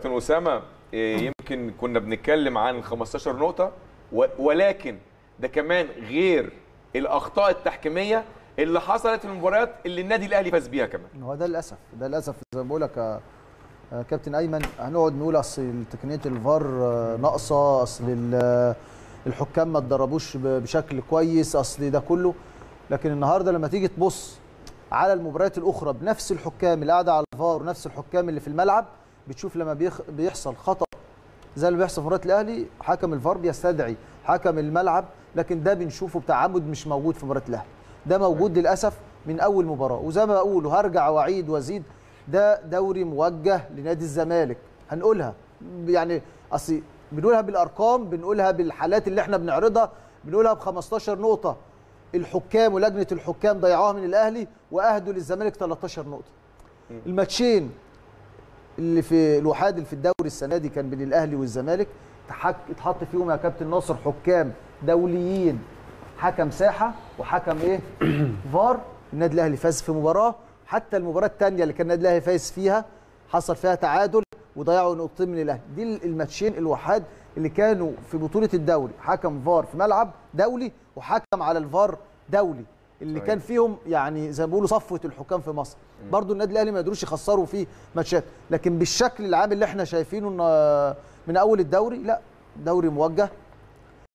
كابتن اسامه إيه، يمكن كنا بنتكلم عن 15 نقطه و- ولكن ده كمان غير الاخطاء التحكيميه اللي حصلت في المباريات اللي النادي الاهلي فاز بيها كمان هو ده للاسف ده للاسف زي ما بقول لك يا يا كابتن ايمن هنقعد نقول اصل تقنيه الفار آه، ناقصه اصل ال- الحكام ما اتدربوش ب- بشكل كويس اصل ده كله لكن النهارده لما تيجي تبص على المباريات الاخرى بنفس الحكام اللي قاعده على الفار ونفس الحكام اللي في الملعب بتشوف لما بيخ... بيحصل خطا زي اللي بيحصل في مباراه الاهلي حكم الفار بيستدعي حكم الملعب لكن ده بنشوفه بتعمد مش موجود في مباراه الاهلي ده موجود للاسف من اول مباراه وزي ما بقول وهرجع واعيد وازيد ده دوري موجه لنادي الزمالك هنقولها يعني اصل بنقولها بالارقام بنقولها بالحالات اللي احنا بنعرضها بنقولها ب 15 نقطه الحكام ولجنه الحكام ضيعوها من الاهلي واهدوا للزمالك 13 نقطه الماتشين اللي في الوحاد اللي في الدوري السنه دي كان بين الاهلي والزمالك تحك اتحط فيهم يا كابتن ناصر حكام دوليين حكم ساحه وحكم ايه فار النادي الاهلي فاز في مباراه حتى المباراه الثانيه اللي كان النادي الاهلي فايز فيها حصل فيها تعادل وضيعوا نقطتين من الاهلي دي الماتشين الوحاد اللي كانوا في بطوله الدوري حكم فار في ملعب دولي وحكم على الفار دولي اللي صحيح. كان فيهم يعني زي ما بيقولوا صفوه الحكام في مصر برضو النادي الاهلي ما يقدروش يخسروا فيه ماتشات لكن بالشكل العام اللي احنا شايفينه إن- من اول الدوري لا دوري موجه